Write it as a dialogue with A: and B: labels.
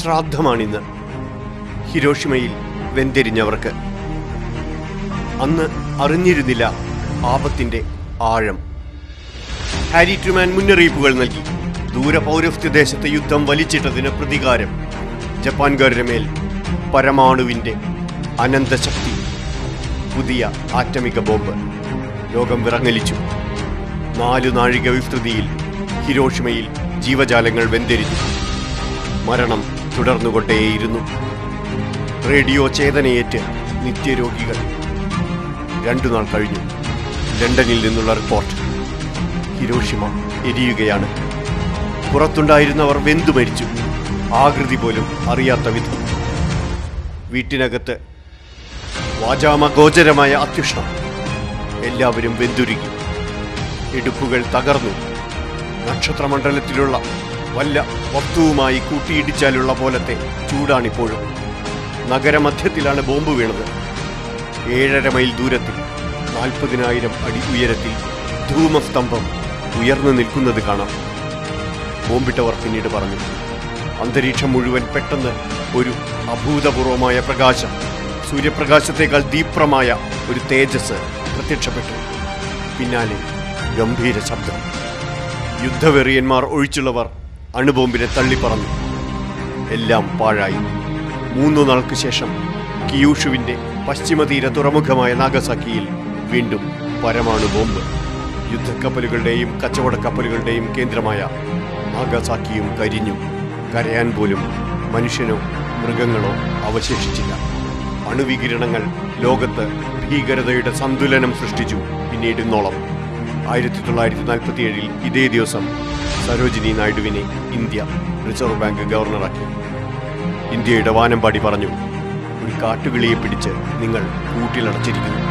A: ശ്രാദ്ധമാണിന്ന് ഹിരോഷിമയിൽ വെന്തെരിഞ്ഞവർക്ക് അന്ന് അറിഞ്ഞിരുന്നില്ല ആപത്തിന്റെ ആഴം ഹാരി ട്രുമാൻ മുന്നറിയിപ്പുകൾ നൽകി ദൂര പൗരസ്ത്യ ദേശത്തെ യുദ്ധം വലിച്ചിട്ടതിന് പ്രതികാരം ജപ്പാൻകാരുടെ മേൽ പരമാണുവിന്റെ അനന്തശക്തി പുതിയ ആറ്റമിക ബോംബ് ലോകം വിറങ്ങലിച്ചു നാലു നാഴിക വിസ്തൃതിയിൽ ഹിരോഷിമയിൽ ജീവജാലങ്ങൾ വെന്തെരിഞ്ഞു മരണം തുടർന്നുകൊണ്ടേയിരുന്നു റേഡിയോ ചേതനയേറ്റ് നിത്യരോഗികൾ രണ്ടു നാൾ കഴിഞ്ഞു ലണ്ടനിൽ നിന്നുള്ള റിപ്പോർട്ട് ഹിരോഷിമ എരിയുകയാണ് പുറത്തുണ്ടായിരുന്നവർ വെന്തു മരിച്ചു ആകൃതി പോലും അറിയാത്ത വിധം വീട്ടിനകത്ത് വാചാമഗോചരമായ അത്യുഷ്ണം എല്ലാവരും വെന്തുരുകി ഇടുപ്പുകൾ തകർന്നു നക്ഷത്രമണ്ഡലത്തിലുള്ള വല്ല വസ്തുവുമായി കൂട്ടിയിടിച്ചാലുള്ള പോലത്തെ ചൂടാണിപ്പോഴും നഗരമധ്യത്തിലാണ് ബോംബ് വീണത് ഏഴര മൈൽ ദൂരത്തിൽ നാൽപ്പതിനായിരം അടി ഉയരത്തിൽ ധൂമസ്തംഭം ഉയർന്നു നിൽക്കുന്നത് കാണാം ബോംബിട്ടവർ പിന്നീട് പറഞ്ഞു അന്തരീക്ഷം മുഴുവൻ പെട്ടെന്ന് ഒരു അഭൂതപൂർവമായ പ്രകാശം സൂര്യപ്രകാശത്തേക്കാൾ ദീപ്രമായ ഒരു തേജസ് പ്രത്യക്ഷപ്പെട്ടു പിന്നാലെ ഗംഭീര ശബ്ദം യുദ്ധവെറിയന്മാർ ഒഴിച്ചുള്ളവർ അണുബോംബിനെ തള്ളിപ്പറന്നു എല്ലാം പാഴായി മൂന്നു നാൾക്ക് ശേഷം കിയൂഷുവിന്റെ പശ്ചിമതീര തുറമുഖമായ നാഗസാക്കിയിൽ വീണ്ടും പരമാണു ബോംബ് യുദ്ധക്കപ്പലുകളുടെയും കച്ചവട കപ്പലുകളുടെയും കേന്ദ്രമായ നാഗസാക്കിയും കരിഞ്ഞു കരയാൻ പോലും മനുഷ്യനോ മൃഗങ്ങളോ അവശേഷിച്ചില്ല അണുവികിരണങ്ങൾ ലോകത്ത് ഭീകരതയുടെ സന്തുലനം സൃഷ്ടിച്ചു പിന്നീട് ഇന്നോളം ആയിരത്തി തൊള്ളായിരത്തി നാൽപ്പത്തിയേഴിൽ ഇതേ ദിവസം സരോജിനി നായിഡുവിനെ ഇന്ത്യ റിസർവ് ബാങ്ക് ഗവർണറാക്കി ഇന്ത്യയുടെ വാനമ്പാടി പറഞ്ഞു ഒരു കാട്ടുകിളിയെ പിടിച്ച് നിങ്ങൾ കൂട്ടിലടച്ചിരിക്കുന്നു